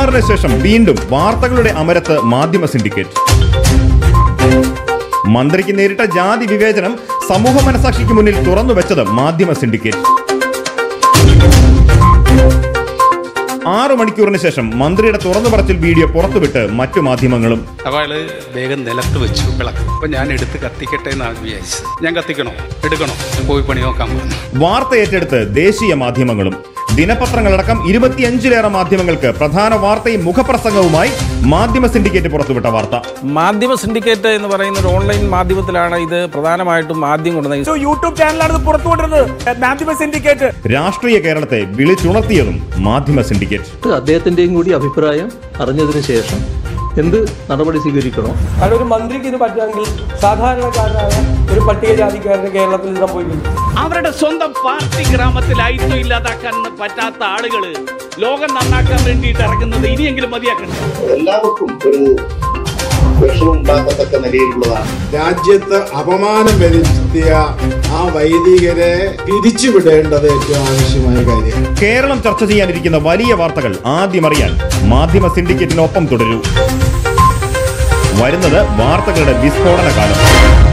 മലബാറിന് ശേഷം വീണ്ടും വാർത്തകളുടെ അമരത്ത് മാധ്യമ സിൻഡിക്കേറ്റ് മന്ത്രിക്ക് നേരിട്ട ജാതി വിവേചനം സമൂഹ മനസാക്ഷിക്ക് മുന്നിൽ തുറന്നു വെച്ചത് മാധ്യമ സിൻഡിക്കേറ്റ് ആറു മണിക്കൂറിന് ശേഷം മന്ത്രിയുടെ തുറന്നു പറച്ചിൽ വീഡിയോ പുറത്തുവിട്ട് മറ്റു മാധ്യമങ്ങളും അപ്പോൾ അയാള് വേഗം നിലത്ത് വെച്ചു വിളക്ക് അപ്പോൾ ഞാൻ എടുത്ത് കത്തിക്കട്ടെ എന്നാണ് വിചാരിച്ചത് ഞാൻ കത്തിക്കണോ എടുക്കണോ ഞാൻ പോയി പണി നോക്കാൻ പറഞ്ഞു വാർത്ത ഏറ്റെടുത്ത് ദേശീയ മാധ്യമങ്ങളും ദിനപത്രങ്ങളടക്കം ഇരുപത്തിയഞ്ചിലേറെ മാധ്യമങ്ങൾക്ക് പ്രധാന വാർത്തയും മുഖപ്രസംഗവുമായി മാധ്യമ സിൻഡിക്കേറ്റ് പുറത്തുവിട്ട വാർത്ത മാധ്യമ സിൻഡിക്കേറ്റ് എന്ന് പറയുന്ന ഒരു ഓൺലൈൻ മാധ്യമത്തിലാണ് ഇത് പ്രധാനമായിട്ടും ആദ്യം കൊണ്ടുവന്നത് യൂട്യൂബ് ചാനലാണ് ഇത് പുറത്തുവിടുന്നത് മാധ്യമ സിൻഡിക്കേറ്റ് രാഷ്ട്രീയ കേരളത്തെ വിളിച്ചുണർത്തിയതും മാധ്യമ സിൻഡിക്കേറ്റ് അദ്ദേഹത്തിന്റെയും കൂടി അഭിപ്രായം അറിഞ്ഞതിന് ശേഷം എന്ത് നടപടി സ്വീകരിക്കണോ കാരണം ഒരു മന്ത്രിക്ക് ഇത് പറ്റുമെങ്കിൽ സാധാരണക്കാരനായ ഒരു പട്ടികജാതിക്കാരന് കേരളത്തിൽ ഇത് സംഭവിക്കുന്നു അവരുടെ സ്വന്തം പാർട്ടി ഗ്രാമത്തിൽ അയിത്തം ഇല്ലാതാക്കാൻ പറ്റാത്ത ആളുകൾ ലോകം നന്നാക്കാൻ വേണ്ടിയിട്ട് ഇറങ്ങുന്നത് ഇനിയെങ്കിലും മതിയാക്കണം എല്ലാവർക്കും ഒരു വിഷമം ഉണ്ടാക്കത്തക്ക നിലയിലുള്ളതാണ് രാജ്യത്ത് അപമാനം വരുത്തിയ ആ വൈദികരെ പിരിച്ചുവിടേണ്ടത് ഏറ്റവും ആവശ്യമായ കാര്യമാണ് കേരളം ചർച്ച ചെയ്യാനിരിക്കുന്ന വലിയ വാർത്തകൾ ആദ്യം അറിയാൻ മാധ്യമ സിൻഡിക്കേറ്റിനൊപ്പം തുടരൂ വരുന്നത് വാർത്തകളുടെ വിസ്ഫോടന കാലം